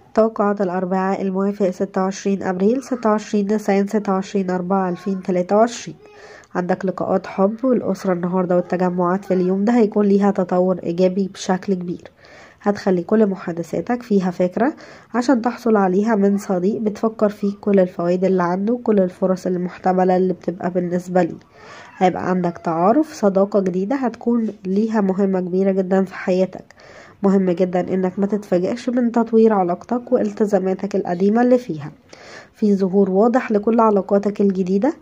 توقعات الأربعاء الموافق 26 أبريل 26 نيسان 26 أربعة 2023 عندك لقاءات حب والأسرة النهاردة والتجمعات في اليوم ده هيكون ليها تطور إيجابي بشكل كبير هتخلي كل محادثاتك فيها فكرة عشان تحصل عليها من صديق بتفكر فيك كل الفوائد اللي عنده كل الفرص المحتملة اللي بتبقى بالنسبة لي هيبقى عندك تعارف صداقة جديدة هتكون ليها مهمة كبيرة جدا في حياتك مهم جدا انك ما تتفاجئش من تطوير علاقتك والتزاماتك القديمة اللي فيها في ظهور واضح لكل علاقاتك الجديدة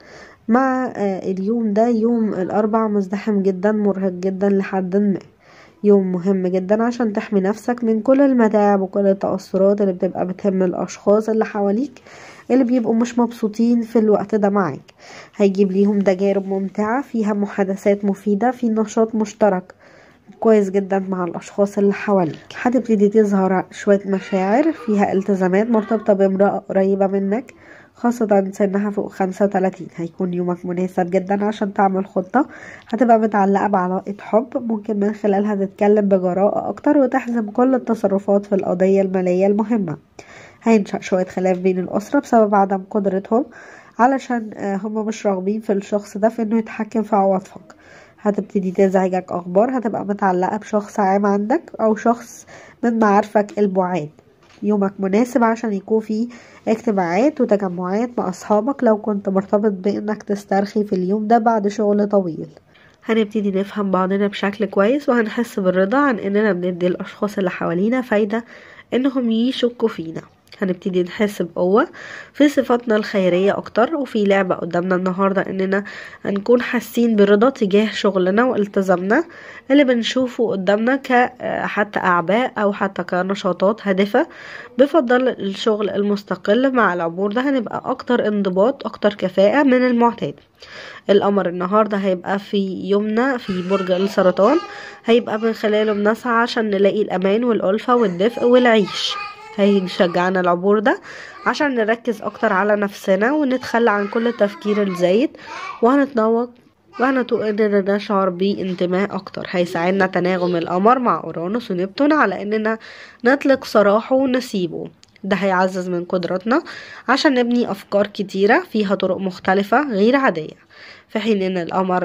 مع اليوم ده يوم الأربع مزدحم جدا مرهق جدا لحد ما يوم مهم جدا عشان تحمي نفسك من كل المتاعب وكل التأثرات اللي بتبقى بتهم الأشخاص اللي حواليك اللي بيبقوا مش مبسوطين في الوقت ده معاك هيجيب ليهم تجارب ممتعة فيها محادثات مفيدة في نشاط مشترك كويس جدا مع الأشخاص اللي حواليك هتبتدي تظهر شوية مشاعر فيها التزامات مرتبطة بامرأة قريبة منك خاصة سنها فوق خمسة وتلاتين هيكون يومك مناسب جدا عشان تعمل خطة هتبقى متعلقة بعلاقة حب ممكن من خلالها تتكلم بجراءة أكتر وتحزم كل التصرفات في القضية المالية المهمة هينشأ شوية خلاف بين الأسرة بسبب عدم قدرتهم علشان هم مش راغبين في الشخص ده في انه يتحكم في عواطفك هتبتدي تزعجك أخبار هتبقى متعلقة بشخص عام عندك أو شخص من معارفك البعاد يومك مناسب عشان يكون فيه اجتماعات وتجمعات مع أصحابك لو كنت مرتبط بإنك تسترخي في اليوم ده بعد شغل طويل هنبتدي نفهم بعضنا بشكل كويس وهنحس بالرضا عن إننا بندي الأشخاص اللي حوالينا فايدة إنهم يشكوا فينا هنبتدي نحس بقوة في صفاتنا الخيرية أكتر وفي لعبة قدامنا النهاردة إننا هنكون حاسين برضا تجاه شغلنا والتزامنا اللي بنشوفه قدامنا كحتى أعباء أو حتى كنشاطات هادفة بفضل الشغل المستقل مع العبور ده هنبقى أكتر انضباط أكتر كفاءة من المعتاد القمر النهاردة هيبقى في يومنا في برج السرطان هيبقى من خلاله بنسعى عشان نلاقي الأمان والألفة والدفء والعيش هيشجعنا العبور ده عشان نركز اكتر على نفسنا ونتخلى عن كل التفكير الزايد وهنتنوق وهنتوق اننا نشعر بانتماء اكتر هيساعدنا تناغم القمر مع اورانوس ونبتون على اننا نطلق سراحه ونسيبه ده هيعزز من قدراتنا عشان نبني افكار كتيرة فيها طرق مختلفة غير عادية في حين ان القمر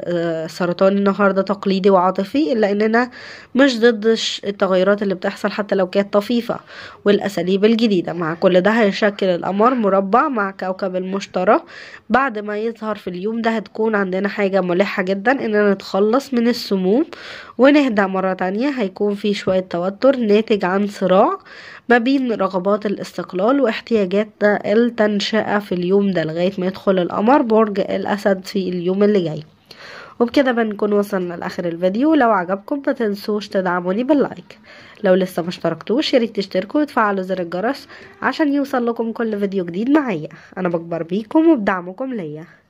السرطان النهارده تقليدي وعاطفي الا اننا مش ضد التغيرات اللي بتحصل حتى لو كانت طفيفه والاساليب الجديده مع كل ده هيشكل القمر مربع مع كوكب المشتري بعد ما يظهر في اليوم ده هتكون عندنا حاجه ملحه جدا اننا نتخلص من السموم ونهدى مره تانية هيكون في شويه توتر ناتج عن صراع ما بين رغبات الاستقلال واحتياجات التنشئة في اليوم ده لغاية ما يدخل القمر برج الأسد في اليوم اللي جاي وبكده بنكون وصلنا لاخر الفيديو لو عجبكم ما تنسوش تدعموني باللايك لو لسه ما اشتركتوش ياريت تشتركوا وتفعلوا زر الجرس عشان يوصل لكم كل فيديو جديد معايا انا بكبر بيكم وبدعمكم ليا